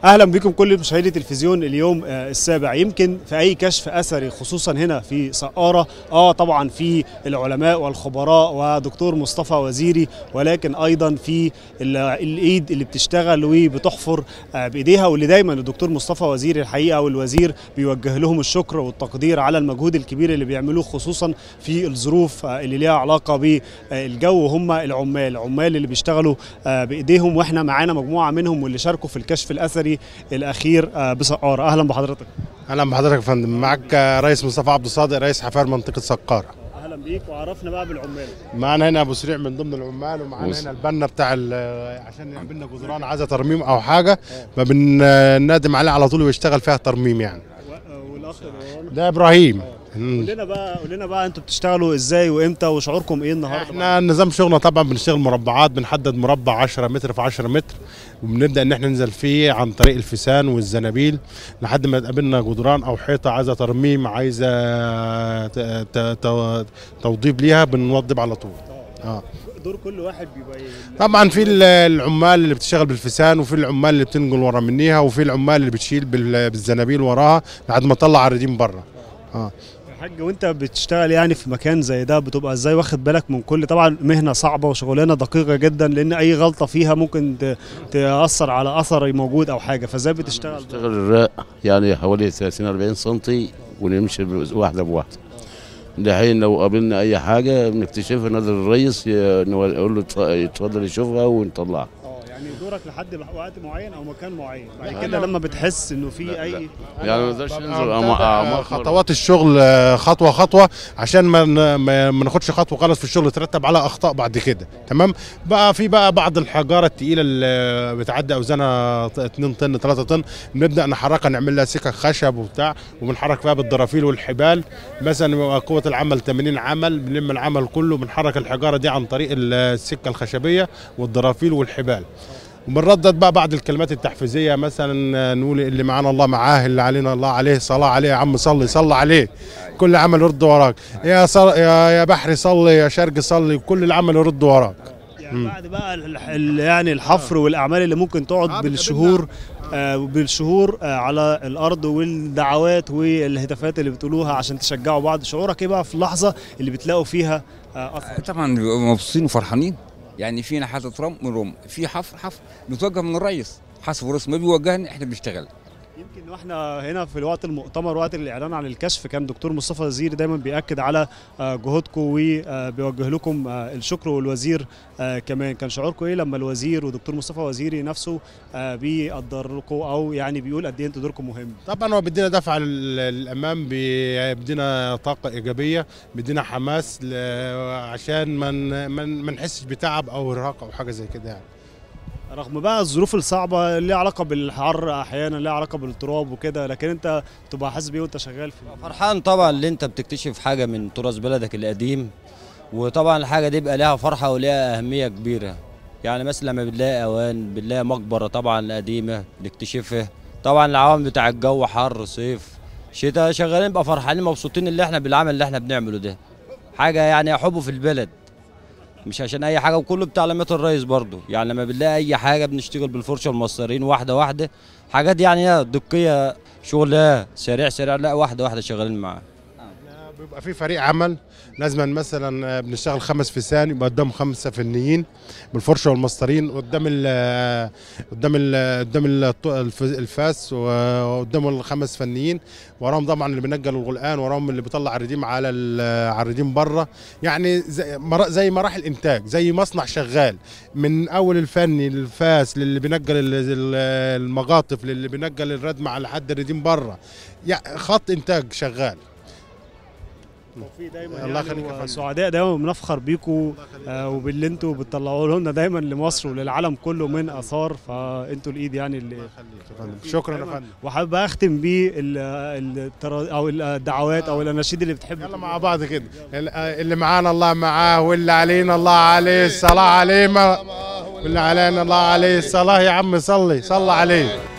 اهلا بكم كل مشاهدي تلفزيون اليوم آه، السابع يمكن في اي كشف اثري خصوصا هنا في سقاره اه طبعا في العلماء والخبراء ودكتور مصطفى وزيري ولكن ايضا في ال- الايد اللي بتشتغل وبتحفر آه، بايديها واللي دايما الدكتور مصطفى وزيري الحقيقه والوزير بيوجه لهم الشكر والتقدير على المجهود الكبير اللي بيعملوه خصوصا في الظروف آه، اللي ليها علاقه بالجو هم العمال العمال اللي بيشتغلوا آه، بايديهم واحنا معانا مجموعه منهم واللي شاركوا في الكشف الاثري الاخير آه، بسقاره اهلا بحضرتك اهلا بحضرتك يا فندم معك رئيس مصطفى عبد الصادق رئيس حفار منطقه سقاره اهلا بيك وعرفنا بقى بالعمال معنا هنا ابو سريع من ضمن العمال ومعنا وص- هنا البنا بتاع ال- عشان يعمل لنا جدران عايزه ترميم او حاجه فبننادم عليه على طول ويشتغل فيها ترميم يعني والاخ اللي ورانا ده ابراهيم مم. قول لنا بقى قول لنا بقى انتوا بتشتغلوا ازاي وامتى وشعوركم ايه النهارده احنا نظام شغلنا طبعا بنشتغل مربعات بنحدد مربع 10 متر في 10 متر وبنبدا ان احنا ننزل فيه عن طريق الفسان والزنابيل لحد ما تقابلنا جدران او حيطه عايزه ترميم عايزه ت- ت- ت- توضيب ليها بنوضب على طول اه دور كل واحد بيبقى ايه طبعا في ال- العمال اللي بتشتغل بالفسان وفي العمال اللي بتنقل ورا منيها وفي العمال اللي بتشيل بال- بالزنابيل وراها لحد ما تطلع الرديم بره اه يا حاج وانت بتشتغل يعني في مكان زي ده بتبقى ازاي واخد بالك من كل طبعا مهنه صعبه وشغلانه دقيقه جدا لان اي غلطه فيها ممكن ت- تاثر على اثر موجود او حاجه فازاي بتشتغل ده؟ نشتغل الراء يعني حوالي 30 40 سم ونمشي واحده بواحده ده حين لو قابلنا اي حاجه بنكتشفها نادر الرئيس ي- نقول له اتف- اتفضل يشوفها ونطلعها اه يعني دورك لحد وقت معين او مكان معين بعد كده لما بتحس انه في لا، اي لا. يعني ما نقدرش ببقى ننزل متابع أعماق- أعماق خطوات الشغل آه، خطوه خطوه عشان ما ن- ما ما ناخدش خطوه غلط في الشغل ترتب على اخطاء بعد كده تمام بقى في بقى بعض الحجاره الثقيله اللي بتعدي اوزانها 2 طن 3 طن بنبدا نحركها نعمل لها سكك خشب وبتاع وبنحرك فيها بالضرافيل والحبال مثلا بيبقى قوه العمل 80 عمل بنلم العمل كله بنحرك الحجاره دي عن طريق السكه الخشبيه والضرافيل والحبال وبنردد بقى بعض الكلمات التحفيزيه مثلا نقول اللي معانا الله معاه اللي علينا الله عليه صلاه عليه يا عم صلي صلي عليه كل عمل يرد وراك يا صل... يا يا بحري صلي يا شرقي صلي كل العمل يرد وراك يعني بعد بقى ال- ال- يعني الحفر والاعمال اللي ممكن تقعد آه، بالشهور آه بالشهور آه على الارض والدعوات والهتافات اللي بتقولوها عشان تشجعوا بعض شعورك ايه بقى في اللحظه اللي بتلاقوا فيها آه اثر طبعا بيبقوا مبسوطين وفرحانين يعني في ناحيه رم من رم في حفر حفر بنتوجه من الرئيس حسب الرئيس ما بيوجهنا احنا بنشتغل يمكن واحنا هنا في الوقت المؤتمر وقت الاعلان عن الكشف كان دكتور مصطفى وزير دايما بياكد على آه، جهودكم وبيوجه لكم آه، الشكر والوزير آه، كمان كان شعوركم ايه لما الوزير ودكتور مصطفى وزيري نفسه آه، بيقدر لكم او يعني بيقول قد ايه انتوا دوركم مهم طبعا هو بيدينا دفعه لل- للامام بي- بيدينا طاقه ايجابيه بيدينا حماس ل... عشان ما من... من... ما نحسش بتعب او ارهاق او حاجه زي كده يعني رغم بقى الظروف الصعبه اللي ليها علاقه بالحر احيانا ليها علاقه بالتراب وكده لكن انت تبقى حاسس بيه وانت شغال في فرحان طبعا اللي انت بتكتشف حاجه من تراث بلدك القديم وطبعا الحاجه دي بقى لها فرحه ولها اهميه كبيره يعني مثلا لما بنلاقي اوان بنلاقي مقبره طبعا قديمه نكتشفها طبعا العوامل بتاع الجو حر صيف شتاء شغالين بقى فرحانين مبسوطين اللي احنا بالعمل اللي احنا بنعمله ده حاجه يعني حبه في البلد مش عشان اي حاجه وكله بتعليمات الرئيس برضو يعني لما بنلاقي اي حاجه بنشتغل بالفرشه والمسطرين واحده واحده حاجات يعني هي دقيه شغلها سريع سريع لا واحده واحده شغالين معاه بيبقى في فريق عمل لازم مثلا بنشتغل خمس فسان يبقى قدام خمسه فنيين بالفرشه والمسطرين قدام ال قدام ال قدام ال- الف- الفاس وقدام الخمس فنيين وراهم طبعا اللي بينقل الغلقان وراهم اللي بيطلع الرديم على ال- على الرديم بره يعني زي مرا- زي مراحل انتاج زي مصنع شغال من اول الفني للفاس للي بينقل ال- ال- المقاطف للي بينقل الردم على حد الرديم بره يعني خط انتاج شغال توفيق دايما الله يعني يخليك يا فندم. سعداء دايما بنفخر بيكم آه وباللي انتوا بتطلعوا لنا دايما لمصر وللعالم كله من اثار فانتوا الايد يعني اللي شكرا يا فندم وحابب اختم بيه ال- الترا- او الدعوات او الاناشيد اللي بتحب يلا مع بعض كده اللي معانا الله معاه واللي علينا الله عليه الصلاة عليه ما واللي علينا الله عليه الصلاة يا عم صلي صلى عليه